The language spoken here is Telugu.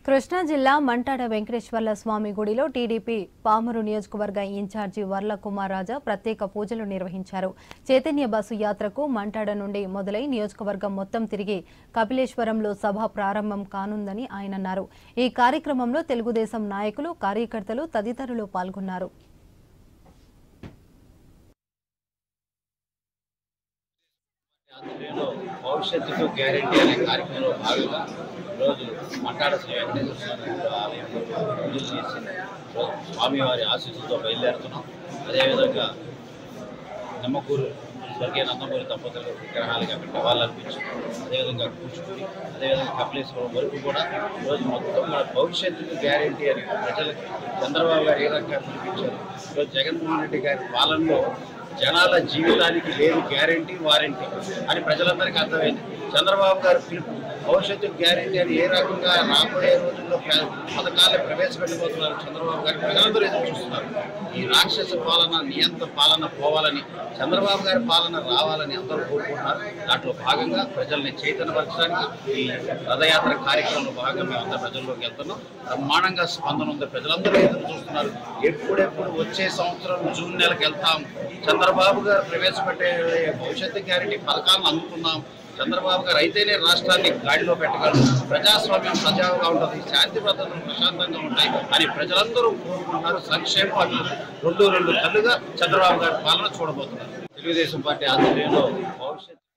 కృష్ణా జిల్లా మంటాడ వెంకటేశ్వర్ల స్వామి గుడిలో టీడీపీ పామరు నియోజకవర్గ ఇన్ఛార్జి వర్ల కుమార్ రాజా ప్రత్యేక పూజలు నిర్వహించారు చైతన్య బస్సు యాత్రకు మంటాడ నుండి మొదలై నియోజకవర్గం మొత్తం తిరిగి కపిలేశ్వరంలో సభ ప్రారంభం కానుందని ఆయన అన్నారు ఈ కార్యక్రమంలో తెలుగుదేశం నాయకులు కార్యకర్తలు తదితరులు పాల్గొన్నారు ఆధ్వర్యంలో భవిష్యత్తుకు గ్యారెంటీ అనే కార్యక్రమంలో భాగంగా ఈరోజు మట్టాడ శ్రీ వెంకటేశ్వర స్వామి ఆలయంలో పూజలు చేసి ఈరోజు స్వామివారి ఆశీస్సులతో బయలుదేరుతున్నాం అదేవిధంగా నిమ్మకూరు స్వర్గీయ నందమూరి దంపతులు విగ్రహాలకి అక్కడ నివాళులర్పించి అదేవిధంగా కూర్చుని అదేవిధంగా కపిలేశ్వరం వరకు కూడా ఈరోజు మొత్తం మన భవిష్యత్తుకు గ్యారెంటీ అని ప్రజలకు చంద్రబాబు గారు ఏ రకంగా పిలిపించారు ఈరోజు జగన్మోహన్ రెడ్డి గారి పాలనలో జనాల జీవితానికి లేదు గ్యారెంటీ వారంటీ అని ప్రజలందరికీ అర్థమైంది చంద్రబాబు గారు పిలుపు భవిష్యత్తు గ్యారెంటీ అని ఏ రకంగా రాబోయే రోజుల్లో ప్ర- పథకాలు ప్రవేశపెట్టబోతున్నారు చంద్రబాబు గారు ప్రజలందరూ ఎదురు చూస్తున్నారు ఈ రాక్షస పాలన నియంత్ర పాలన పోవాలని చంద్రబాబు గారి పాలన రావాలని అందరూ కోరుకుంటున్నారు దాంట్లో భాగంగా ప్రజల్ని చైతన్యపరచడానికి ఈ రథయాత్ర కార్యక్రమంలో భాగంగా మేమంతా ప్రజల్లోకి వెళ్తున్నాం బ్రహ్మాండంగా స్పందన ఉంది ప్రజలందరూ ఎదురు చూస్తున్నారు ఎప్పుడెప్పుడు వచ్చే సంవత్సరం జూన్ నెలకు వెళ్తాం చంద్రబాబు గారు ప్రవేశపెట్టే భవిష్యత్తు గ్యారెంటీ పథకాలను అందుకుందాం చంద్రబాబు గారు అయితేనే రాష్ట్రాన్ని గాడిలో పెట్టగలరు ప్రజాస్వామ్యం సజావుగా ఉంటుంది శాంతి భద్రతలు ప్రశాంతంగా ఉంటాయి అని ప్రజలందరూ కోరుకుంటున్నారు సంక్షేమ అభివృద్ధి రెండు రెండు కళ్ళుగా చంద్రబాబు గారి పాలన చూడబోతున్నారు తెలుగుదేశం పార్టీ ఆధ్వర్యంలో భవిష్యత్తు